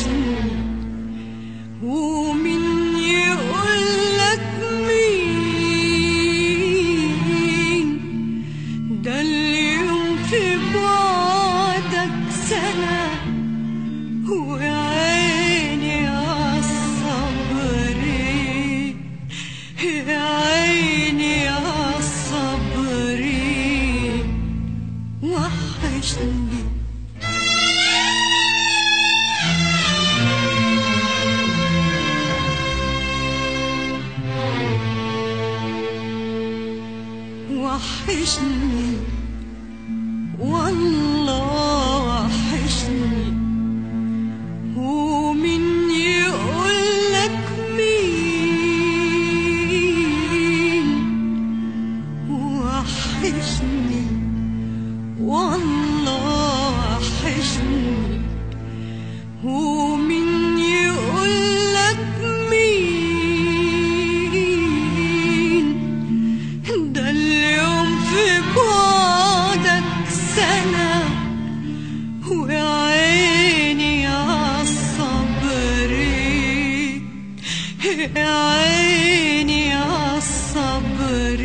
وحشني ومين يقولك مين ده اليوم في بعدك سنة وعيني عالصبر يا عيني عالصبر وحشني وحشني والله وحشني ومين يقولك مين وحشني والله وحشني ومين يقولك مين ده اليوم في بعدك سنة ويا عيني عالصبر يا عيني عالصبر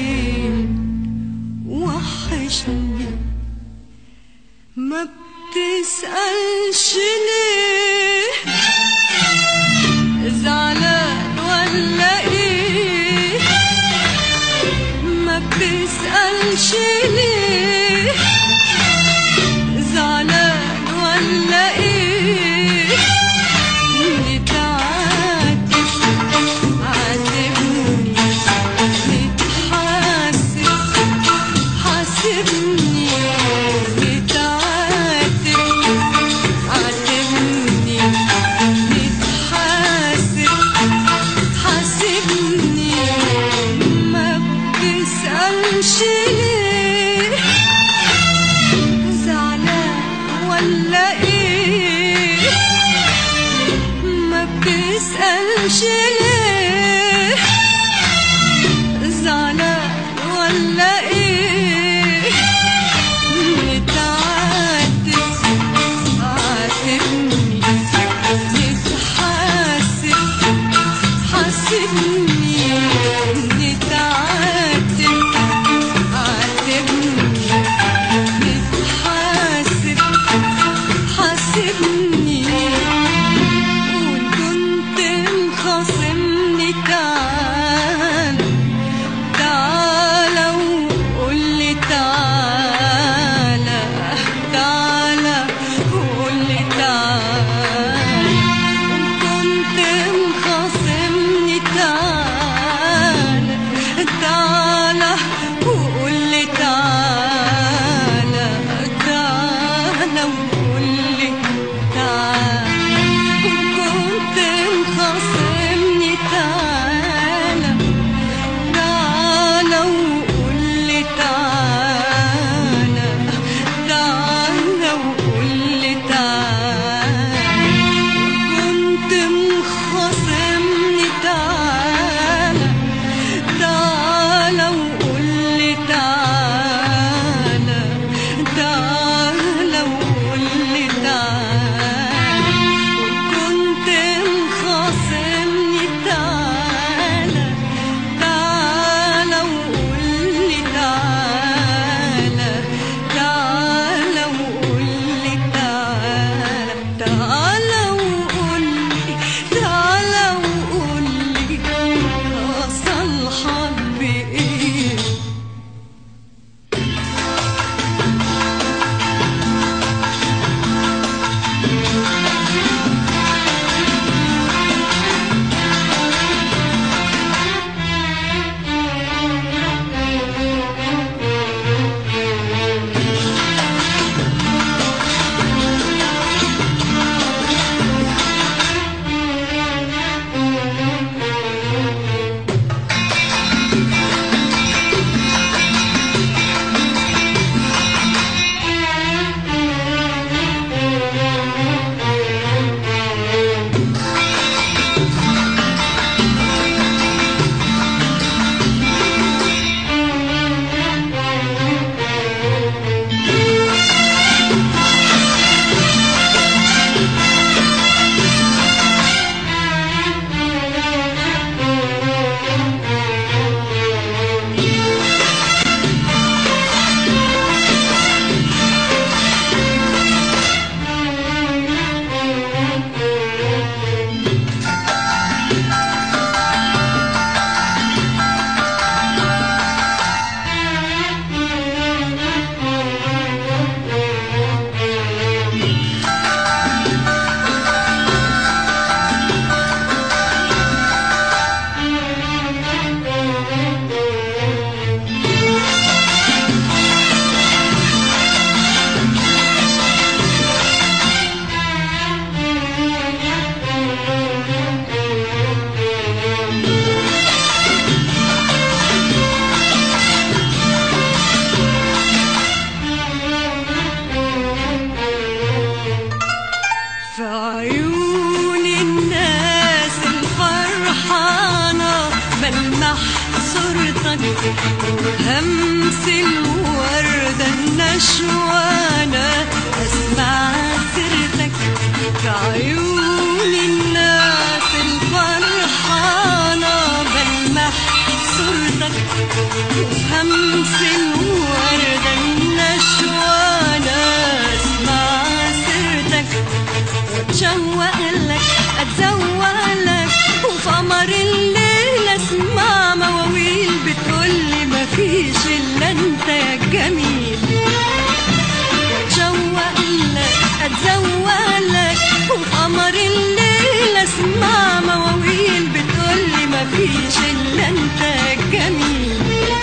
وحشني ما بتسألش ليه زعلان ولا ايه ما بتسألش ليه زعلان ولا ايه نتعاتب عاتبني نتحاسب حاسبني نتعاتب عاتبني نتحاسب حاسبني ما بتسألش ليه زعلان ولا ايه ما بتسألش ليه زعلان ولا ايه نتعاتب عاتبني نتحاسب حاسبني نتعاتب عاتبني نتحاسب حاسبني وإن كنت مخاصم همس الوردة النشوانة أسمع سيرتك في عيون الناس الفرحانة بلمح صورتك همس الوردة النشوانة أسمع سيرتك واتشوق لك اتزوق لك وفي قمر الليل اسمع مواويل بتقولي مفيش الا انت يا جميل واتشوق لك اتزوق لك وفي قمر الليل اسمع مواويل بتقولي مفيش الا انت يا جميل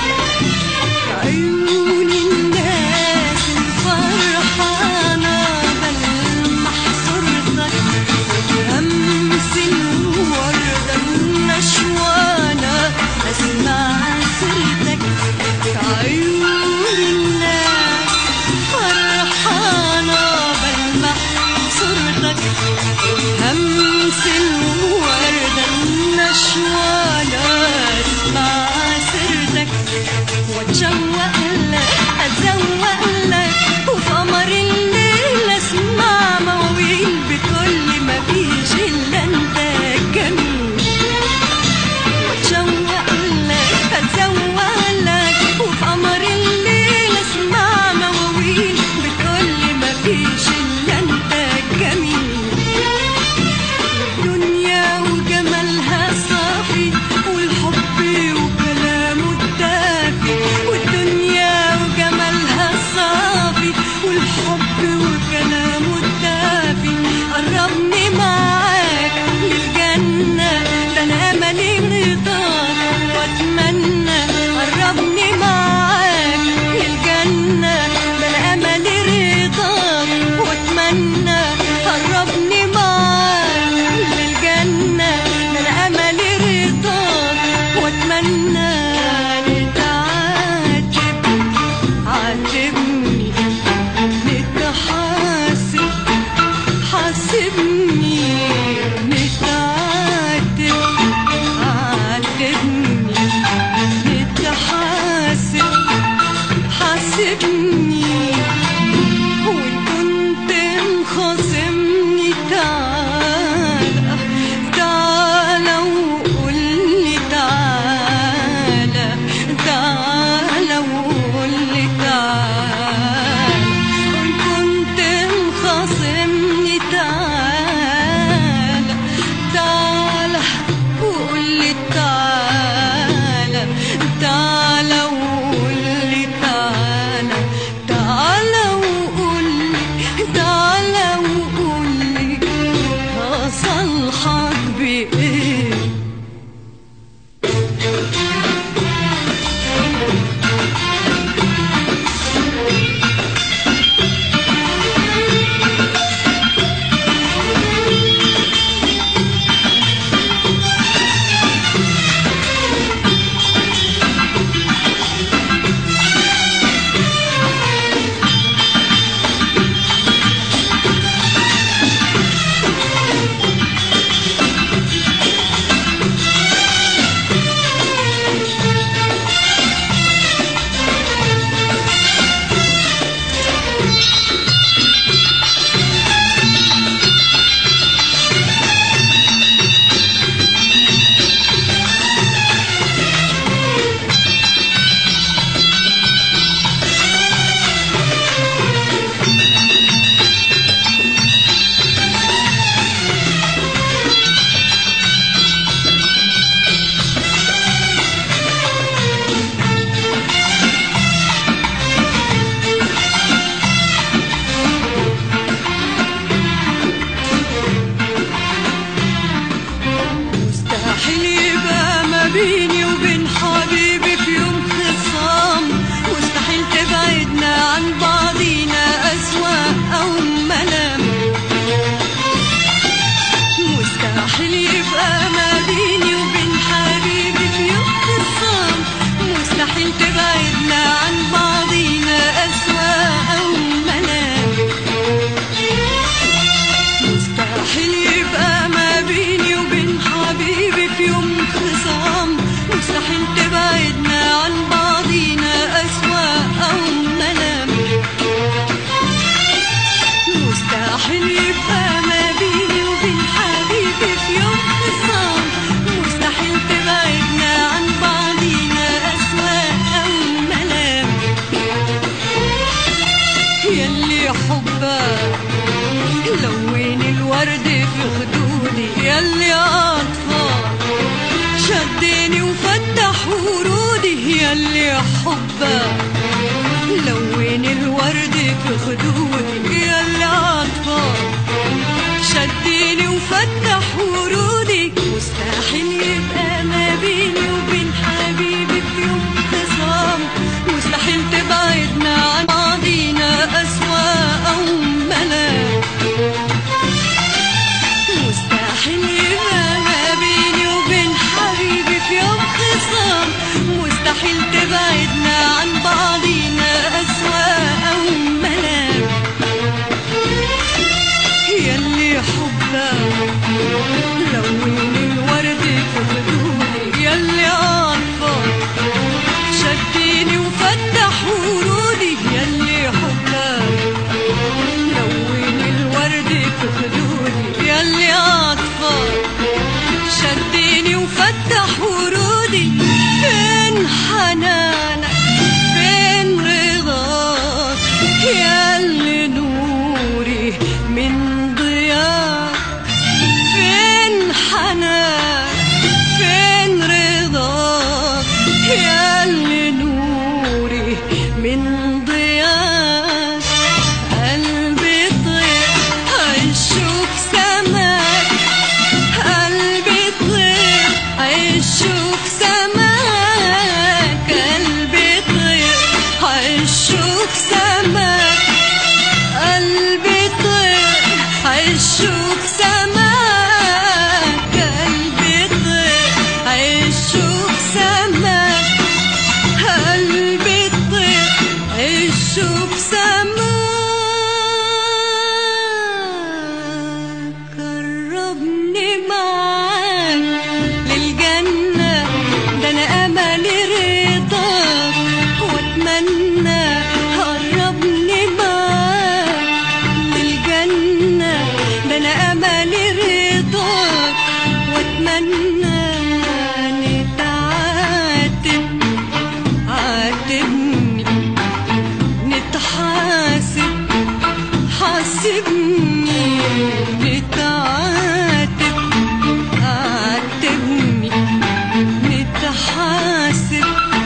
عيون الناس الفرحانة بلمح صورتك همس الوردة النشوانة أسمع سيرتك عيون الناس فرحانة بلمح صورتك همس الوردة النشوانة أسمع سيرتك واتشوق لك اتزوق لك وفي قمر الليل اسمع مواويل بتقولي مفيش الا انت يا جميل واتشوق لك اتزوق لك وفي قمر الليل اسمع مواويل بتقولي مفيش الا انت يا جميل الدنيا وجمالها صافي والحب وكلامه الدافي والدنيا وجمالها صافي والحب وكلامه الدافي قربني معاك للجنة ده انا املي رضاك واتمنى قربني معاك للجنة ده انا املي رضاك واتمنى قربني معاك للجنة ده انا املي رضاك واتمنى نتعاتب عاتبني نتحاسب حاسبني نتعاتب عاتبني نتحاسب حاسبني وإن كنت مخاصمني تعالى تعالى وقولي تعالى تعالى وقولي تعالى وإن كنت مخاصمني تعالى تعالى وقولي تعالى تعالى وقولي تعالى تعالى وقولي تعالى وقولي هصلحك بإيه مستحيل يبقى ما بيني وبين حبيبي في يوم خصام مستحيل تبعدنا عن بعضينا أسواق أو ملام يلي حبك لون الورد في خدودي يلي أطفال شدني وفتح ورودي يلي حبك لون الورد في خدودي يلي أطفال شدني وفتح ورودي مستحيل يبقى ما بيني وبين حبيبي في يوم خصام مستحيل تبعدنا عن بعضينا أسواق أو ملام مستحيل يبقى ما بيني وبين حبيبي في يوم خصام مستحيل تبعدنا عن بعضينا أسواق أو ملام يلي حبك لون الورد في خدودي يلي أطفال شدني وفتح ورودي يلي حبك لون الورد في خدودي يلي أطفال شدني وفتح ورودي فين حنانك فين رضاك يلي نوري من ضياك فين حنان فين رضاك يلي نوري من ضياك قلبي طير هيشوف سماك قلبي طير هيشوف سماك قلبي طير هيشوف سماك قلبي طير هيشوف سماك قلبي طير هيشوف سماك قلبي طير هيشوف سماك قربني معاك للجنة ده أنا أملي رضاك وأتمنى قربني معاك للجنة ده أنا أملي رضاك وأتمنى نتعاتب عاتبني نتحاسب حاسبني نتعاتب عاتبني نتحاسب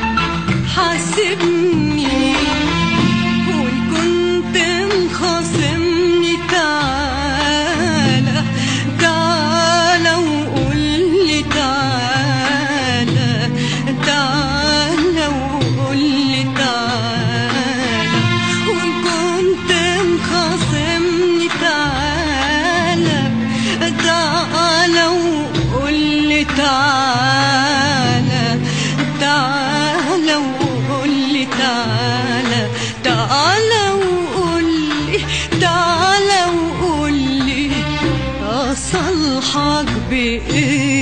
حاسبني وإن كنت مخاصمني تعالى تعالى وقول لي تعالى تعالى وقول لي تعالى وإن كنت مخاصمني تعالى تعالى وقول لي تعالى تعالى وقول لي تعالى تعالى وقول لي تعالى وقول لي أصلحك بإيه